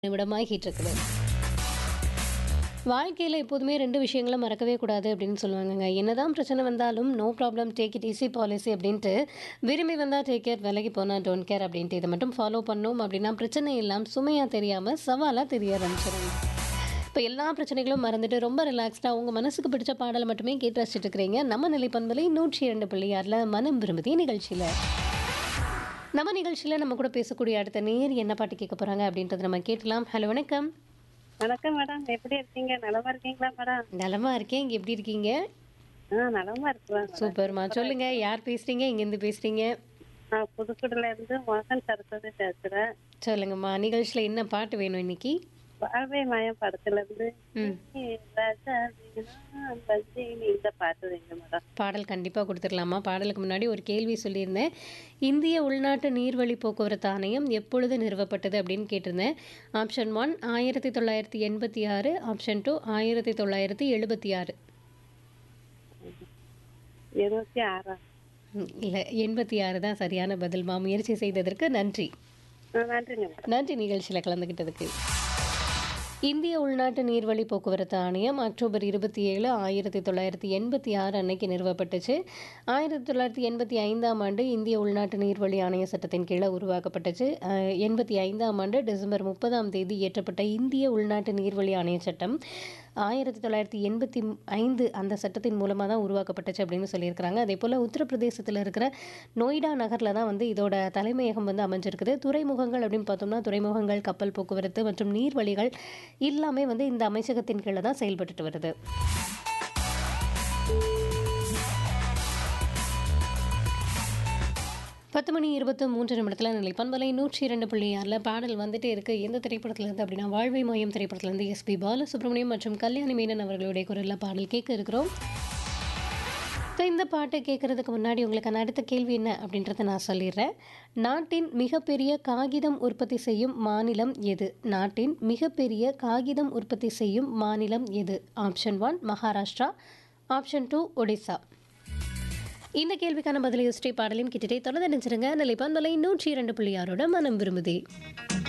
நிமிடமாகிட்டு இருக்குது வாழ்க்கையில் எப்போதுமே ரெண்டு விஷயங்களை மறக்கவே கூடாது அப்படின்னு சொல்லுவாங்கங்க என்னதான் பிரச்சனை வந்தாலும் no problem take it easy policy அப்படின்ட்டு விரும்பி வந்தால் டேக் கேர் விலகி போனால் டோன்ட் கேர் அப்படின்ட்டு இதை மட்டும் ஃபாலோ பண்ணோம் அப்படின்னா பிரச்சனை எல்லாம் சுமையாக தெரியாமல் சவாலாக தெரிய ஆரம்பிச்சிடும் இப்போ எல்லா பிரச்சனைகளும் மறந்துட்டு ரொம்ப ரிலாக்ஸ்டாக உங்கள் மனசுக்கு பிடிச்ச பாடலை மட்டுமே கேட்டு ரசிச்சுட்டு இருக்கிறீங்க நம்ம நிலைப்பண்பலை நூற்றி இரண்டு பிள்ளையாரில் மனம் விரும்புதி நிகழ்ச்சியில் நம்ம நிகழ்ச்சியில் நம்ம கூட பேசக்கூடிய அடுத்த நேர் என்ன பாட்டு கேட்க போகிறாங்க அப்படின்றத நம்ம கேட்கலாம் ஹலோ வணக்கம் வணக்கம் மேடம் எப்படி இருக்கீங்க நலமா இருக்கீங்களா மேடம் நலமா இருக்கேன் இங்கே எப்படி இருக்கீங்க ஆ நலமா இருக்கிறேன் சூப்பர்மா சொல்லுங்க யார் பேசுறீங்க இங்கேருந்து பேசுறீங்க நான் புதுக்குடில இருந்து மோகன் சரஸ்வதி பேசுறேன் சொல்லுங்கம்மா நிகழ்ச்சியில் என்ன பாட்டு வேணும் இன்னைக்கு வாழ்வை மயம் படத்துல இருந்து ம் நீ ராஜா வீணா பஜ்ஜி நீ இந்த பாட்டு வைங்க மேடம் பாடல் கண்டிப்பாக கொடுத்துடலாமா பாடலுக்கு முன்னாடி ஒரு கேள்வி சொல்லியிருந்தேன் இந்திய உள்நாட்டு நீர்வழி போக்குவரத்து ஆணையம் எப்பொழுது நிறுவப்பட்டது அப்படின்னு கேட்டிருந்தேன் ஆப்ஷன் ஒன் ஆயிரத்தி தொள்ளாயிரத்தி எண்பத்தி ஆறு ஆப்ஷன் டூ ஆயிரத்தி தொள்ளாயிரத்தி எழுபத்தி ஆறு இருபத்தி ஆறாம் இல்லை எண்பத்தி ஆறு தான் சரியான பதில்மா முயற்சி செய்ததற்கு நன்றி ஆ, நன்றிங்க மேடம் நன்றி நிகழ்ச்சியில் கலந்துக்கிட்டதுக்கு இந்திய உள்நாட்டு நீர்வழி போக்குவரத்து ஆணையம் அக்டோபர் இருபத்தி ஏழு ஆயிரத்தி தொள்ளாயிரத்தி எண்பத்தி ஆறு அன்னைக்கு நிறுவப்பட்டுச்சு ஆயிரத்தி தொள்ளாயிரத்தி எண்பத்தி ஐந்தாம் ஆண்டு இந்திய உள்நாட்டு நீர்வழி ஆணைய சட்டத்தின் கீழே உருவாக்கப்பட்டுச்சு அஹ், எண்பத்தி ஐந்தாம் ஆண்டு டிசம்பர் முப்பதாம் தேதி இயற்றப்பட்ட இந்திய உள்நாட்டு நீர்வழி ஆணைய சட்டம் ஆயிரத்தி தொள்ளாயிரத்தி எண்பத்தி ஐந்து அந்த சட்டத்தின் மூலமாக தான் உருவாக்கப்பட்டுச்சு அப்படின்னு சொல்லியிருக்கிறாங்க அதே போல் உத்தரப்பிரதேசத்தில் இருக்கிற நொய்டா நகரில் தான் வந்து இதோட தலைமையகம் வந்து அமைஞ்சிருக்குது துறைமுகங்கள் அப்படின்னு பார்த்தோம்னா துறைமுகங்கள் கப்பல் போக்குவரத்து மற்றும் நீர்வழிகள் எல்லாமே வந்து இந்த அமைச்சகத்தின் கீழே தான் செயல்பட்டுட்டு வருது பத்து மணி இருபத்து மூன்று நிமிடத்தில் நிலை பண்பலை நூற்றி இரண்டு புள்ளி ஆறில் பாடல் வந்துட்டே இருக்கு எந்த திரைப்படத்துலேருந்து அப்படின்னா வாழ்வை மாயம் திரைப்படத்துலேருந்து எஸ்பி பாலசுப்ரமணியம் மற்றும் கல்யாணி மேனன் அவர்களுடைய குரலில் பாடல் கேட்க இருக்கிறோம் ஸோ இந்த பாட்டு கேட்குறதுக்கு முன்னாடி உங்களுக்கான அடுத்த கேள்வி என்ன அப்படின்றத நான் சொல்லிடுறேன் நாட்டின் மிகப்பெரிய காகிதம் உற்பத்தி செய்யும் மாநிலம் எது நாட்டின் மிகப்பெரிய காகிதம் உற்பத்தி செய்யும் மாநிலம் எது option one Maharashtra option two Odisha இந்த கேள்விக்கான பதிலை யோசிச்சை பாடலையும் கிட்டே தொடர்ந்து நினைச்சிருங்க நிலைப்பான் நூற்றி இரண்டு புள்ளி ஆறோட மனம் விரும்புதே